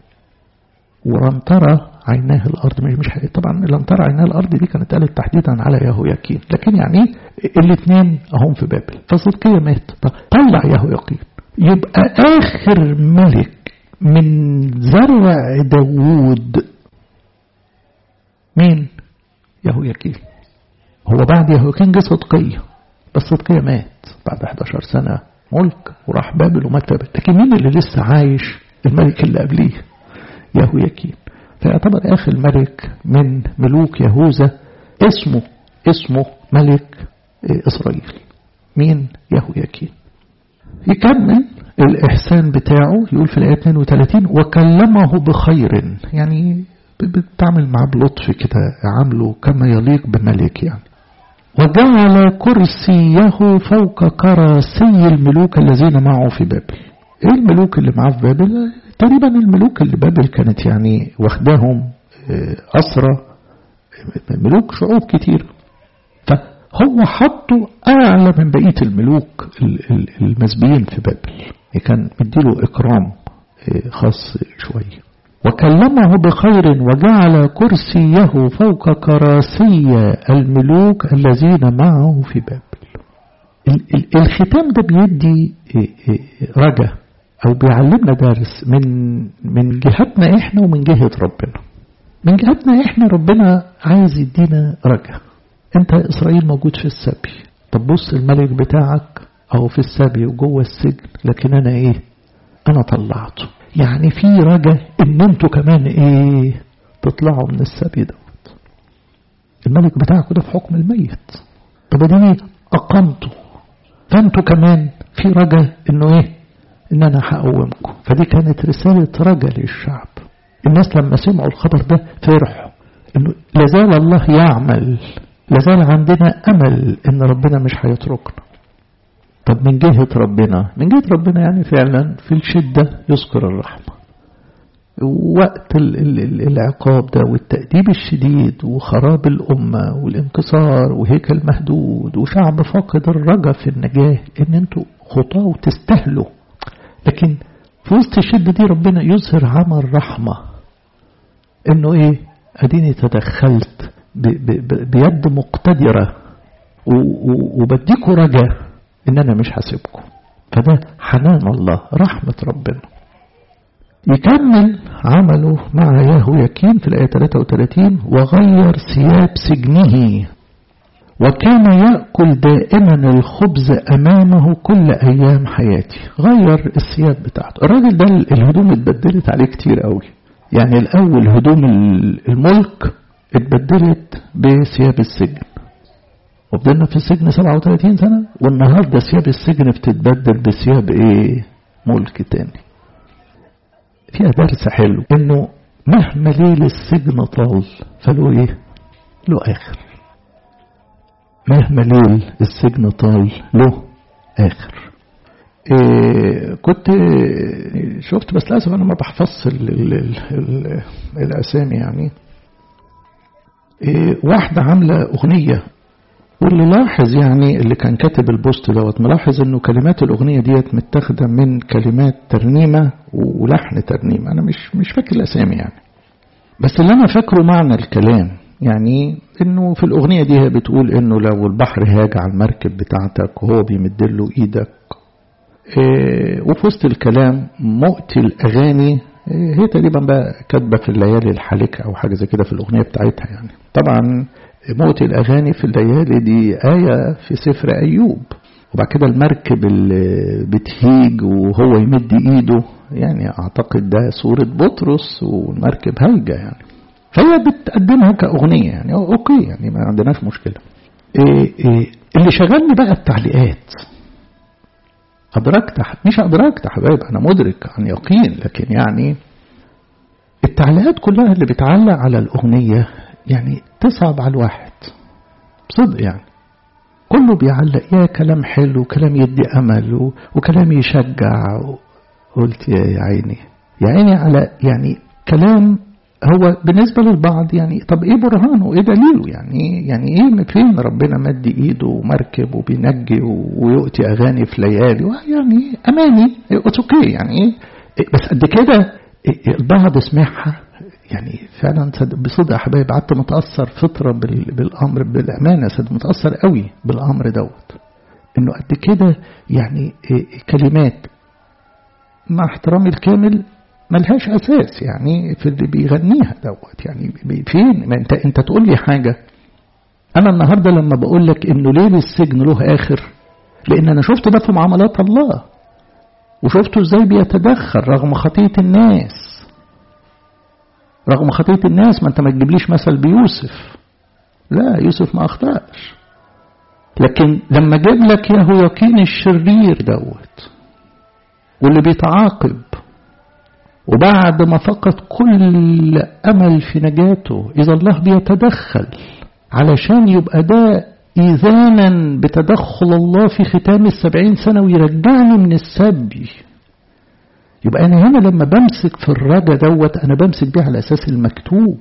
ولم ترى عيناه الأرض مش مش طبعا لم ترى عيناه الأرض دي كانت قالت تحديدا على يهوياكين لكن يعني الاثنين أهم في بابل فصدقية مات طلع يهوياكين يبقى آخر ملك من زرع داوود مين يهوياكين هو بعد يهوياكين جه صدقية بس صدقية مات بعد 11 سنة ملك وراح بابل ومات بابل لكن مين اللي لسه عايش الملك اللي قبليه يهوياكين فيعتبر آخر ملك من ملوك يهوذا اسمه اسمه ملك إسرائيل مين يهوياكين يكمل الإحسان بتاعه يقول في الآية 32 وكلمه بخير يعني بتعمل معاه بلطف كده عامله كما يليق بملك يعني وجعل كرسيه فوق كراسي الملوك الذين معه في بابل ايه الملوك اللي معاه في بابل تقريبا الملوك اللي بابل كانت يعني واخداهم أسرى ملوك شعوب كتير فهو حطه أعلى من بقية الملوك المسبيين في بابل كان مديله إكرام خاص شوية وكلمه بخير وجعل كرسيه فوق كراسي الملوك الذين معه في بابل الختام ده بيدي رجا أو بيعلمنا درس من من جهتنا إحنا ومن جهة ربنا من جهتنا إحنا ربنا عايز يدينا رجا أنت إسرائيل موجود في السبي طب بص الملك بتاعك أهو في السبي وجوه السجن لكن أنا إيه أنا طلعته يعني في رجا إن أنتوا كمان إيه تطلعوا من السبي دوت الملك بتاعك ده في حكم الميت طب اديني أقمته فأنتوا كمان في رجا إنه إيه ان انا هقومكم فدي كانت رسالة رجا للشعب الناس لما سمعوا الخبر ده فرحوا انه لازال الله يعمل لازال عندنا امل ان ربنا مش هيتركنا طب من جهة ربنا من جهة ربنا يعني فعلا في الشدة يذكر الرحمة وقت العقاب ده والتأديب الشديد وخراب الأمة والانكسار وهيكل مهدود وشعب فاقد الرجا في النجاة ان انتوا خطاه وتستاهلوا لكن في وسط الشدة دي ربنا يظهر عمل رحمة انه ايه اديني تدخلت بيد مقتدرة وبديكوا رجا ان انا مش هسيبكم فده حنان الله رحمة ربنا يكمل عمله مع يهوياكين في الآية 33 وغير ثياب سجنه وكان يأكل دائما الخبز أمامه كل أيام حياتي غير الثياب بتاعته الراجل ده الهدوم اتبدلت عليه كتير قوي يعني الأول هدوم الملك اتبدلت بثياب السجن وفضلنا في السجن 37 سنة والنهاردة ثياب السجن بتتبدل بثياب ايه ملك تاني فيها درس حلو انه مهما ليل السجن طال فله ايه له اخر مهما ليل السجن طال له آخر إيه كنت شفت بس للأسف أنا ما بحفظش ال ال ال ال الأسامي يعني إيه واحدة عاملة أغنية واللي لاحظ يعني اللي كان كاتب البوست دوت ملاحظ انه كلمات الاغنيه ديت متاخده من كلمات ترنيمه ولحن ترنيمه انا مش مش فاكر الاسامي يعني بس اللي انا فاكره معنى الكلام يعني انه في الاغنيه دي هي بتقول انه لو البحر هاج على المركب بتاعتك وهو بيمد له ايدك إيه وفي وسط الكلام مؤتي الاغاني إيه هي تقريبا بقى كاتبه في الليالي الحالكه او حاجه زي كده في الاغنيه بتاعتها يعني طبعا مؤتي الاغاني في الليالي دي ايه في سفر ايوب وبعد كده المركب اللي بتهيج وهو يمد ايده يعني اعتقد ده صوره بطرس والمركب هايجه يعني فهي بتقدمها كأغنية يعني أوكي يعني ما عندناش مشكلة إيه إيه اللي شغلني بقى التعليقات أدركت مش أدركت حبايب أنا مدرك عن يقين لكن يعني التعليقات كلها اللي بتعلق على الأغنية يعني تصعب على الواحد صدق يعني كله بيعلق يا كلام حلو كلام يدي أمل وكلام يشجع قلت يا عيني يا عيني على يعني كلام هو بالنسبة للبعض يعني طب ايه برهانه ايه دليله يعني يعني ايه فين ربنا مد ايده ومركب وبينجي ويؤتي اغاني في ليالي يعني اماني اوكي يعني ايه بس قد كده البعض سمعها يعني فعلا بصدق يا حبايب قعدت متاثر فطره بالامر بالامانه صدق متاثر قوي بالامر دوت انه قد كده يعني كلمات مع احترامي الكامل ملهاش اساس يعني في اللي بيغنيها دوت يعني فين ما انت انت تقول لي حاجه أنا النهاردة لما بقول لك إنه ليه السجن له آخر لأن أنا شفت ده في معاملات الله وشفته إزاي بيتدخل رغم خطية الناس رغم خطية الناس ما أنت ما تجيبليش مثل بيوسف لا يوسف ما أخطأش لكن لما جاب لك يا يقين الشرير دوت واللي بيتعاقب وبعد ما فقد كل أمل في نجاته إذا الله بيتدخل علشان يبقى ده إذانا بتدخل الله في ختام السبعين سنة ويرجعني من السبي يبقى أنا هنا لما بمسك في الرجا دوت أنا بمسك بيه على أساس المكتوب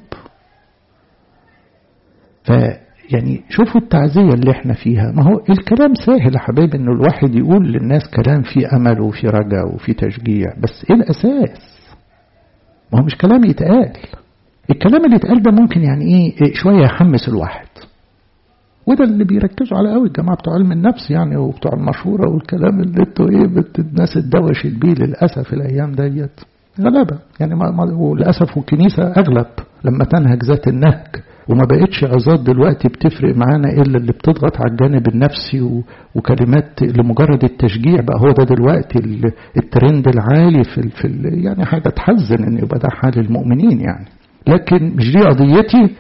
فيعني شوفوا التعزية اللي احنا فيها ما هو الكلام سهل يا حبايبي انه الواحد يقول للناس كلام فيه امل وفيه رجا وفيه تشجيع بس ايه الاساس ما هو مش كلام يتقال الكلام اللي اتقال ده ممكن يعني ايه شويه يحمس الواحد وده اللي بيركزوا على قوي الجماعه بتوع علم النفس يعني وبتوع المشوره والكلام اللي انتوا ايه بت الناس اتدوشت بيه للاسف الايام ديت غلبه يعني ما ما وللاسف والكنيسه اغلب لما تنهج ذات النهج وما بقتش عظات دلوقتي بتفرق معانا الا اللي بتضغط على الجانب النفسي و... وكلمات لمجرد التشجيع بقى هو ده دلوقتي الترند العالي في ال... في ال... يعني حاجه تحزن ان يبقى ده حال المؤمنين يعني لكن مش دي قضيتي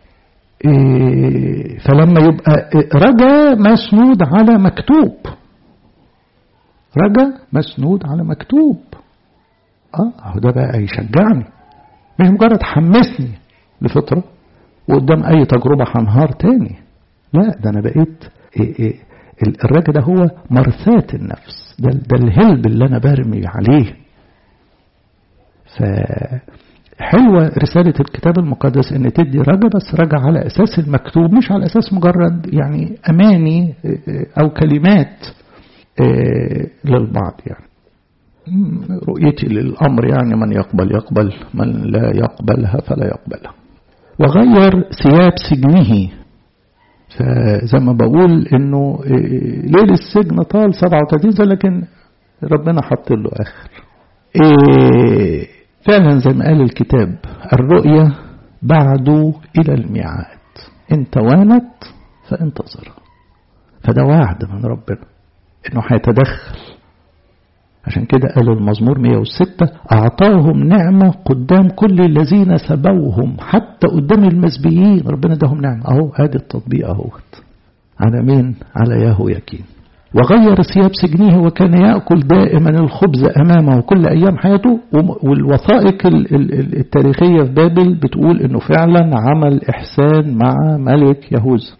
إيه فلما يبقى رجا مسنود على مكتوب رجا مسنود على مكتوب اه ده بقى يشجعني مش مجرد حمسني لفتره وقدام اي تجربه هنهار تاني لا ده انا بقيت إيه إيه الرجا ده هو مرثاة النفس ده, ده الهلب اللي انا برمي عليه فحلوة رسالة الكتاب المقدس ان تدي رجا بس رجا على اساس المكتوب مش على اساس مجرد يعني اماني او كلمات للبعض يعني رؤيتي للامر يعني من يقبل يقبل من لا يقبلها فلا يقبلها وغير ثياب سجنه فزي ما بقول انه ليل السجن طال 37 سنه لكن ربنا حط له اخر إيه فعلا زي ما قال الكتاب الرؤيا بعد الى الميعاد ان توانت فانتظر فده وعد من ربنا انه هيتدخل عشان كده قال المزمور 106 أعطاهم نعمة قدام كل الذين سبوهم حتى قدام المسبيين ربنا اداهم نعمة أهو هذا التطبيق أهوت على مين؟ على ياهو يكين وغير ثياب سجنه وكان يأكل دائما الخبز أمامه كل أيام حياته والوثائق التاريخية في بابل بتقول أنه فعلا عمل إحسان مع ملك يهوذا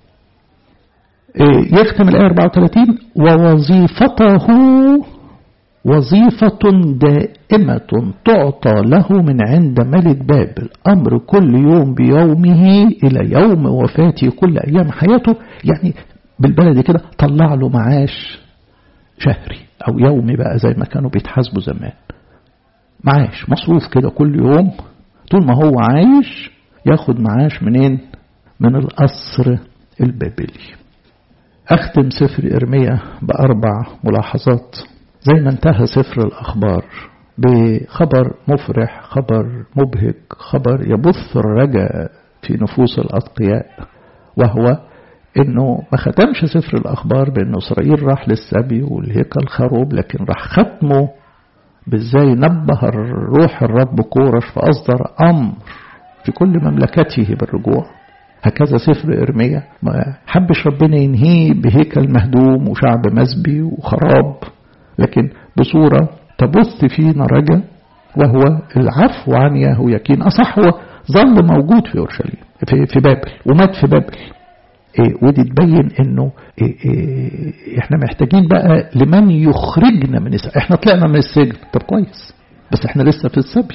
يختم الآية 34 ووظيفته وظيفة دائمة تعطى له من عند ملك بابل أمر كل يوم بيومه إلى يوم وفاته كل أيام حياته يعني بالبلد كده طلع له معاش شهري أو يومي بقى زي ما كانوا بيتحاسبوا زمان معاش مصروف كده كل يوم طول ما هو عايش ياخد معاش منين من القصر البابلي أختم سفر إرميا بأربع ملاحظات زي ما انتهى سفر الأخبار بخبر مفرح خبر مبهج خبر يبث الرجاء في نفوس الأتقياء وهو انه ما ختمش سفر الأخبار بأنه إسرائيل راح للسبي والهيكل خروب لكن راح ختمه بازاي نبه الروح الرب كورش فأصدر أمر في كل مملكته بالرجوع هكذا سفر إرميا ما حبش ربنا ينهيه بهيكل مهدوم وشعب مسبي وخراب لكن بصورة تبث فينا رجا وهو العفو عن ياهو يكين أصح هو ظل موجود في أورشليم في, في بابل ومات في بابل إيه ودي تبين انه إيه إيه احنا محتاجين بقى لمن يخرجنا من السجن احنا طلعنا من السجن طب كويس بس احنا لسه في السبي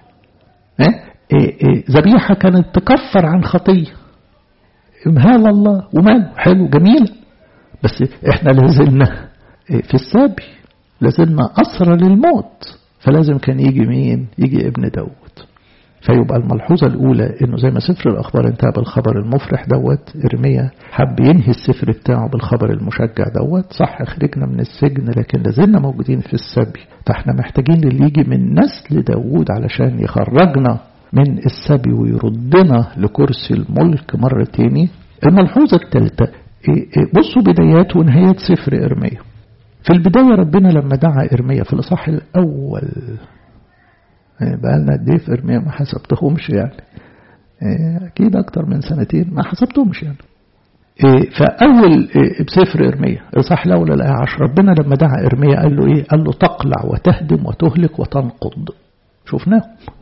ذبيحه كانت تكفر عن خطيه امهال الله وماله حلو جميل بس احنا لازلنا في السبي لازلنا أسرى للموت فلازم كان يجي مين يجي ابن داود فيبقى الملحوظة الأولى إنه زي ما سفر الأخبار انتهى بالخبر المفرح دوت إرميا حب ينهي السفر بتاعه بالخبر المشجع دوت صح خرجنا من السجن لكن لازلنا موجودين في السبي فاحنا محتاجين اللي يجي من نسل داود علشان يخرجنا من السبي ويردنا لكرسي الملك مرة تاني الملحوظة الثالثة بصوا بدايات ونهايات سفر إرميا في البداية ربنا لما دعا إرميا في الإصحاح الأول بقى لنا قد إيه في إرميا ما حسبتهمش يعني أكيد أكتر من سنتين ما حسبتهمش يعني فأول بسفر إرميا الإصحاح الأول الآية 10 ربنا لما دعا إرميا قال له إيه؟ قال له تقلع وتهدم وتهلك وتنقض شفناهم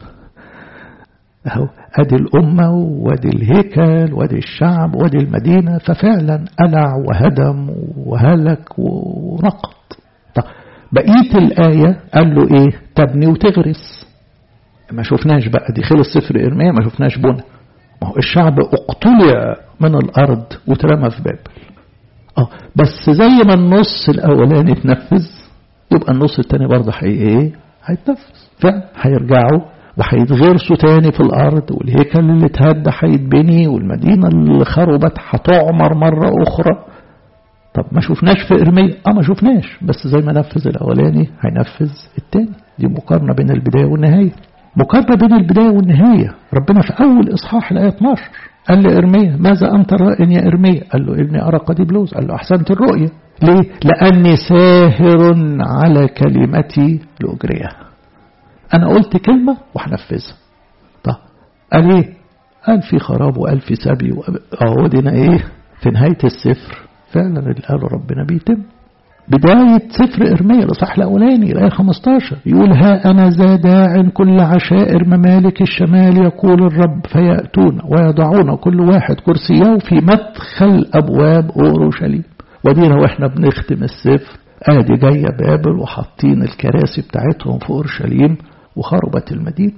أهو أدي الأمة وأدي الهيكل وأدي الشعب وأدي المدينة ففعلا قلع وهدم وهلك ونقض طب بقية الآية قال له إيه تبني وتغرس ما شفناش بقى دي خلص سفر إرميا ما شفناش بنا ما هو الشعب اقتلع من الأرض وترمى في بابل اه بس زي ما النص الأولاني اتنفذ يبقى النص التاني برضه حي ايه هيتنفذ فهيرجعوا وهيتغرسوا تاني في الأرض والهيكل اللي اتهدى هيتبني والمدينة اللي خربت هتعمر مرة أخرى طب ما شفناش في إرميا اه ما شفناش بس زي ما نفذ الأولاني هينفذ التاني دي مقارنة بين البداية والنهاية مقارنة بين البداية والنهاية ربنا في أول إصحاح الآية 12 قال لإرميا ماذا أنت رائن يا إرميا قال له إني أرى قديم لوز قال له أحسنت الرؤية ليه لأني ساهر على كلمتي لأجريها أنا قلت كلمة وهنفذها طب قال إيه قال في خراب وقال في سبي ودينا إيه في نهاية السفر فعلا اللي قاله ربنا بيتم بداية سفر إرميا الإصحاح الأولاني الآية 15 يقول ها أنا ذا داع كل عشائر ممالك الشمال يقول الرب فيأتون ويضعون كل واحد كرسيه في مدخل أبواب أورشليم ودينا وإحنا بنختم السفر آدي جاية بابل وحاطين الكراسي بتاعتهم في أورشليم وخربت المدينة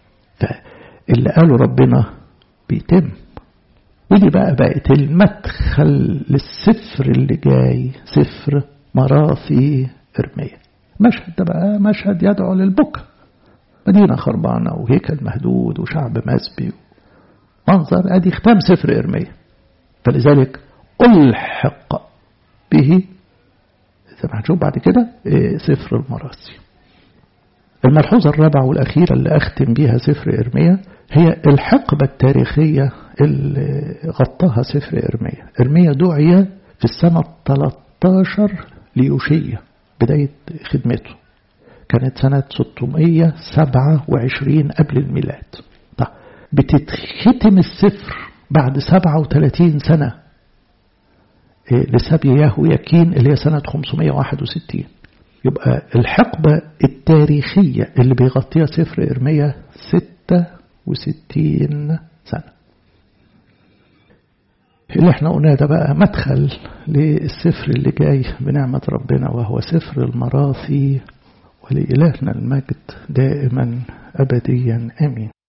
فاللي قاله ربنا بيتم ودي بقى بقت المدخل للسفر اللي جاي سفر مراثي إرميا مشهد ده بقى مشهد يدعو للبكا مدينة خربانة وهيكل مهدود وشعب مسبي منظر أدي ختام سفر إرميا فلذلك ألحق به زي ما هنشوف بعد كده سفر المراسي الملحوظة الرابعة والأخيرة اللي أختم بيها سفر إرميا هي الحقبة التاريخية اللي غطاها سفر إرميا إرميا دعي في السنة 13 ليوشية بداية خدمته كانت سنة 627 قبل الميلاد طيب بتتختم السفر بعد 37 سنة لسبي ياهو يكين اللي هي سنة 561 يبقى الحقبة التاريخية اللي بيغطيها سفر إرميا 66 سنة اللي احنا قلناه ده بقى مدخل للسفر اللي جاي بنعمة ربنا وهو سفر المراثي ولإلهنا المجد دائما أبديا آمين